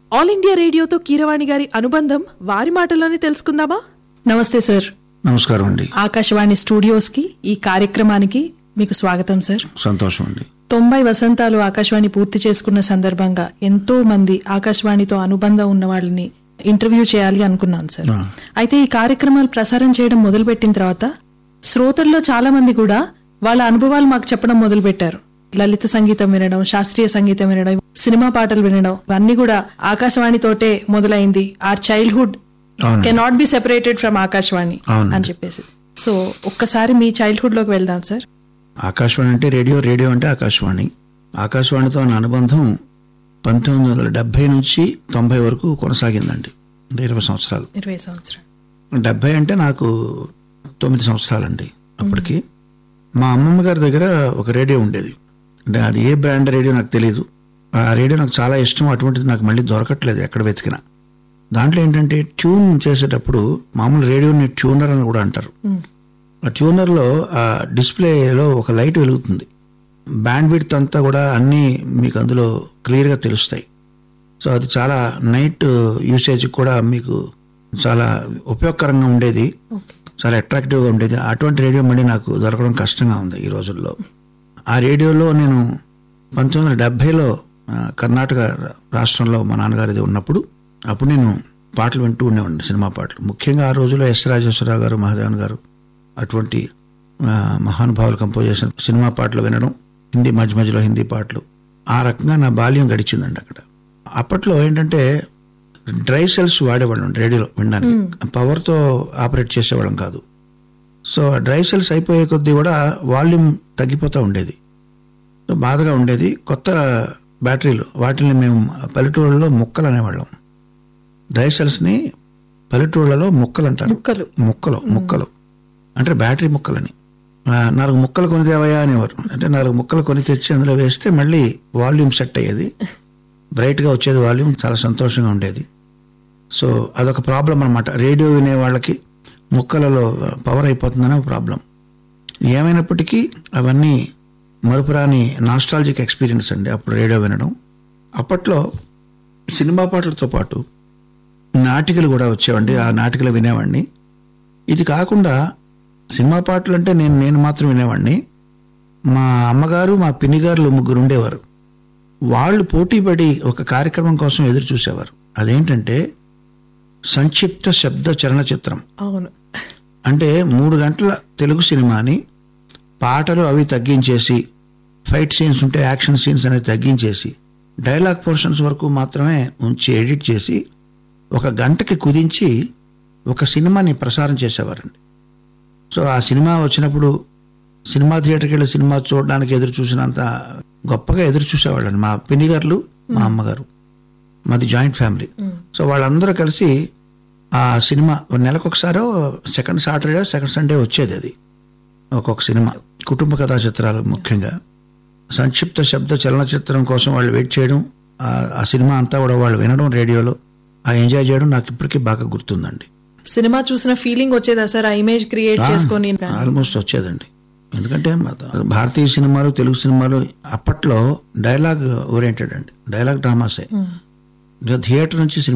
All India రేడియోతో Keeravani గారి అనుబంధం వారి మాటల్లోనే తెలుసుకుందామా నమస్తే సార్ నమస్కారం అండి ఆకాశవాణి స్టూడియోస్ కి ఈ కార్యక్రమానికి మీకు స్వాగతం సార్ సంతోషం అండి తొంభై వసంతాలు ఆకాశవాణి పూర్తి చేసుకున్న సందర్భంగా ఎంతో మంది ఆకాశవాణితో అనుబంధం ఉన్న వాళ్ళని ఇంటర్వ్యూ చేయాలి అనుకున్నాను సార్ ఆ. అయితే ఈ కార్యక్రమాలు ప్రసారం చేయడం మొదలుపెట్టిన తర్వాత శ్రోతల్లో చాలా మంది కూడా వాళ్ళ అనుభవాలు మాకు చెప్పడం మొదలు పెట్టారు లలిత సంగీతం వినడం శాస్త్రీయ సంగీతం వినడం సినిమా పాటలు వినడం ఇవన్నీ కూడా ఆకాశవాణితోటే మొదలైంది ఆర్ చైల్డ్హుడ్ అవును cannot be separated from Akashvani అవును. అని చెప్పేసి సో ఒక్కసారి మీ చైల్డ్హుడ్ లోకి వెళ్దాం సార్ ఆకాశవాణి అంటే రేడియో రేడియో అంటే ఆకాశవాణి ఆకాశవాణితో నా అనుబంధం పంతొమ్మిది వందల డెబ్బై నుంచి తొంభై వరకు కొనసాగిందండి అంటే ఇరవై సంవత్సరాలు ఇరవై సంవత్సరాలు డెబ్బై అంటే నాకు తొమ్మిది సంవత్సరాలండి అప్పటికి మా అమ్మమ్మ గారి దగ్గర ఒక రేడియో ఉండేది అంటే అది ఏ బ్రాండ్ రేడియో నాకు తెలియదు ఆ రేడియో నాకు చాలా ఇష్టం అటువంటిది నాకు మళ్ళీ దొరకట్లేదు ఎక్కడ వెతికినా దాంట్లో ఏంటంటే ట్యూన్ చేసేటప్పుడు మామూలు రేడియోని ట్యూనర్ అని కూడా అంటారు మ్మ్. ఆ ట్యూనర్లో ఆ డిస్ప్లేలో ఒక లైట్ వెలుగుతుంది బ్యాండ్ విడ్త్ అంతా కూడా అన్నీ మీకు అందులో క్లియర్గా తెలుస్తాయి సో అది చాలా నైట్ యూసేజ్ కూడా మీకు చాలా ఉపయోగకరంగా ఉండేది ఓకే చాలా అట్రాక్టివ్గా ఉండేది అటువంటి రేడియో మళ్ళీ నాకు దొరకడం కష్టంగా ఉంది ఈ రోజుల్లో ఆ రేడియోలో నేను పంతొమ్మిది వందల డెబ్భైలో కర్ణాటక రాష్ట్రంలో మా నాన్నగారిది ఉన్నప్పుడు అప్పుడు నేను పాటలు వింటూ ఉండేవాడిని సినిమా పాటలు ముఖ్యంగా ఆ రోజుల్లో ఎస్ రాజేశ్వరరావు గారు మహాదేవన్ గారు అటువంటి ఆ, మహానుభావులు కంపోజ్ చేసిన సినిమా పాటలు వినడం హిందీ మధ్య మధ్యలో హిందీ పాటలు ఆ రకంగా నా బాల్యం గడిచిందండి అక్కడ అప్పట్లో ఏంటంటే డ్రై సెల్స్ వాడేవాళ్ళం రేడియోలో వినడానికి పవర్తో ఆపరేట్ చేసేవాళ్ళం కాదు సో ఆ డ్రై సెల్స్ అయిపోయే కొద్దీ కూడా వాల్యూమ్ తగ్గిపోతూ ఉండేది సో బాధగా ఉండేది కొత్త బ్యాటరీలు వాటిని మేము పల్లెటూళ్ళలో ముక్కలు అనేవాళ్ళం డ్రై సెల్స్ని పల్లెటూళ్ళలో ముక్కలు అంటారు ముక్కలు ముక్కలు ముక్కలు అంటే బ్యాటరీ ముక్కలని ఆ, నాలుగు ముక్కలు కొని తేవయా అనేవారు అంటే నాలుగు ముక్కలు కొని తెచ్చి అందులో వేస్తే మళ్ళీ వాల్యూమ్ సెట్ అయ్యేది బ్రైట్గా వచ్చేది వాల్యూమ్ చాలా సంతోషంగా ఉండేది సో అదొక ప్రాబ్లం అనమాట రేడియో వినే వాళ్ళకి ముక్కలలో పవర్ అయిపోతుందనే ప్రాబ్లం ఏమైనప్పటికీ అవన్నీ మరుపురాని నాస్టాలజిక్ ఎక్స్పీరియన్స్ అండి అప్పుడు రేడియో వినడం అప్పట్లో సినిమా పాటలతో పాటు నాటికలు కూడా వచ్చేవండి ఆ నాటికలు వినేవాడిని ఇది కాకుండా సినిమా పాటలు అంటే నేను నేను మాత్రం వినేవాడిని మా అమ్మగారు మా పిన్నిగారులు ముగ్గురు ఉండేవారు వాళ్ళు పోటీపడి ఒక కార్యక్రమం కోసం ఎదురు చూసేవారు అదేంటంటే సంక్షిప్త శబ్ద చలనచిత్రం అవును అంటే మూడు గంటల తెలుగు సినిమాని పాటలు అవి తగ్గించేసి ఫైట్ సీన్స్ ఉంటే యాక్షన్ సీన్స్ అనేవి తగ్గించేసి డైలాగ్ పోర్షన్స్ వరకు మాత్రమే ఉంచి ఎడిట్ చేసి ఒక గంటకి కుదించి ఒక సినిమాని ప్రసారం చేసేవారండి సో ఆ సినిమా వచ్చినప్పుడు సినిమా థియేటర్కి వెళ్ళి సినిమా చూడడానికి ఎదురు చూసినంత గొప్పగా ఎదురు చూసేవాళ్ళండి మా పిన్నిగారులు మా అమ్మగారు మాది జాయింట్ ఫ్యామిలీ సో వాళ్ళందరూ కలిసి ఆ సినిమా నెలకు ఒకసారో సెకండ్ సాటర్డే సెకండ్ సండే వచ్చేది అది ఒక్కొక్క సినిమా కుటుంబ కథా చిత్రాలు ముఖ్యంగా సంక్షిప్త శబ్ద చలనచిత్రం కోసం వాళ్ళు వెయిట్ చేయడం ఆ- ఆ సినిమా అంతా కూడా వాళ్ళు వినడం రేడియోలో ఆ ఎంజాయ్ చేయడం నాకు ఇప్పటికీ బాగా గుర్తుందండి సినిమా చూసిన ఫీలింగ్ వచ్చేదా సార్ ఆ ఇమేజ్ క్రియేట్ చేసుకొని ఆల్మోస్ట్ వచ్చేదండి ఎందుకంటే మన భారతీయ సినిమాలు తెలుగు సినిమాలు అప్పట్లో డైలాగ్ ఓరియంటెడ్ అండి డైలాగ్ డ్రామాసే థియేటర్ నుంచి సినిమా